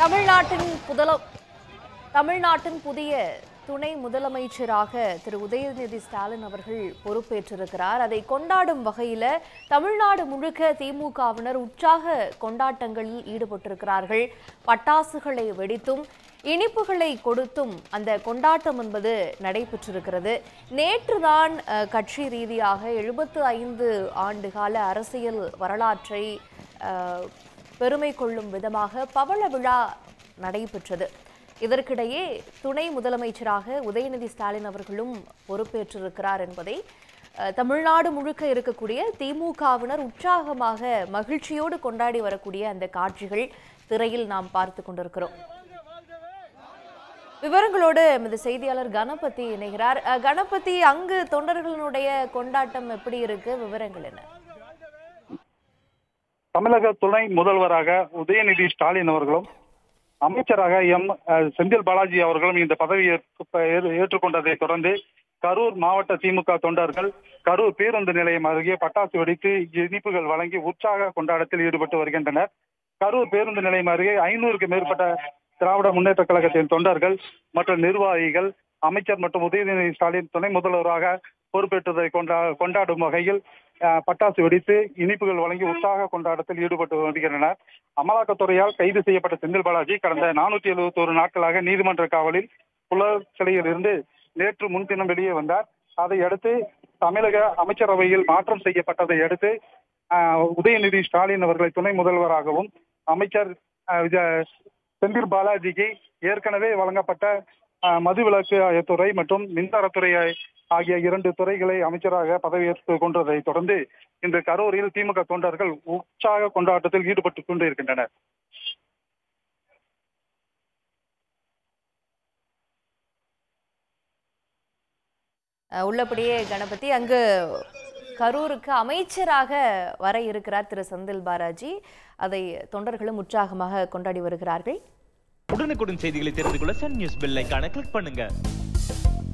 தமிழ்நாட்டின் புதல தமிழ்நாட்டின் புதிய துணை முதலமைச்சராக திரு உதயநிதி ஸ்டாலின் அவர்கள் பொறுப்பேற்றிருக்கிறார் அதை கொண்டாடும் வகையில தமிழ்நாடு முழுக்க திமுகவினர் உற்சாக கொண்டாட்டங்களில் ஈடுபட்டிருக்கிறார்கள் பட்டாசுகளை வெடித்தும் இனிப்புகளை கொடுத்தும் அந்த கொண்டாட்டம் என்பது நடைபெற்றிருக்கிறது நேற்றுதான் அஹ், கட்சி ரீதியாக எழுபத்து ஐந்து ஆண்டுகால அரசியல் வரலாற்றை அஹ், பெருமை கொள்ளும் விதமாக பவள விழா நடைபெற்றது இதற்கிடையே துணை முதலமைச்சராக உதயநிதி ஸ்டாலின் அவர்களும் பொறுப்பேற்றிருக்கிறார் என்பதை அஹ், தமிழ்நாடு முழுக்க இருக்கக்கூடிய திமுகவினர் உற்சாகமாக மகிழ்ச்சியோடு கொண்டாடி வரக்கூடிய அந்த காட்சிகள் திரையில் நாம் பார்த்து கொண்டிருக்கிறோம் விவரங்களோடு எமது செய்தியாளர் கணபதி இணைகிறார் அஹ், கணபதி அங்கு தொண்டர்களுடைய கொண்டாட்டம் எப்படி இருக்கு விவரங்கள் என்ன தமிழக துணை முதல்வராக உதயநிதி ஸ்டாலின் அவர்களும் அமைச்சராக எம் அஹ், செந்தில் பாலாஜி அவர்களும் இந்த பதவியை ஏற்று- ஏற்று- ஏற்றுக்கொண்டதை தொடர்ந்து கரூர் மாவட்ட திமுக தொண்டர்கள் கரூர் பேருந்து நிலையம் அருகே பட்டாசு வெடித்து இனிப்புகள் வழங்கி உற்சாக கொண்டாட்டத்தில் ஈடுபட்டு வருகின்றனர் கரூர் பேருந்து நிலையம் அருகே ஐநூறுக்கு மேற்பட்ட திராவிட முன்னேற்ற கழகத்தின் தொண்டர்கள் மற்றும் நிர்வாகிகள் அமைச்சர் மற்றும் உதயநிதி ஸ்டாலின் துணை முதல்வராக பொறுப்பேற்றதை கொண்டா கொண்டாடும் வகையில் அஹ், பட்டாசு வெடித்து இனிப்புகள் வழங்கி உற்சாக கொண்டாட்டத்தில் ஈடுபட்டு வருகின்றனர் அமலாக்கத்துறையால் கைது செய்யப்பட்ட செந்தில் பாலாஜி கடந்த நானூற்றி எழுபத்தோரு நாட்களாக நீதிமன்ற காவலில் புலர் சிலையில் இருந்து நேற்று முன்தினம் வெளியே வந்தார் அதை அடுத்து தமிழக அமைச்சரவையில் மாற்றம் செய்யப்பட்டதை அடுத்து அஹ், உதயநிதி ஸ்டாலின் அவர்களை துணை முதல்வராகவும் அமைச்சர் அஹ், விஜ- செந்தில் பாலாஜிக்கு ஏற்கனவே வழங்கப்பட்ட அஹ், மதுவிலக்கு துறை மற்றும் மின்சாரத்துறை ஆகிய இரண்டு துறைகளை அமைச்சராக பதவியேற்றுக் கொண்டதை தொடர்ந்து இன்று கரூரில் திமுக தொண்டர்கள் உற்சாக கொண்டாட்டத்தில் ஈடுபட்டுக் கொண்டிருக்கின்றனர் அஹ், உள்ளபடியே கணபதி அங்கு கரூருக்கு அமைச்சராக வர இருக்கிறார் திரு செந்தில் பாலாஜி அதை தொண்டர்களும் உற்சாகமாக கொண்டாடி வருகிறார்கள் உடனுக்குடன் செய்திகளை தெரிந்து கொள்ள சன் நியூஸ் பெல் ஐகானை கிளிக் பண்ணுங்க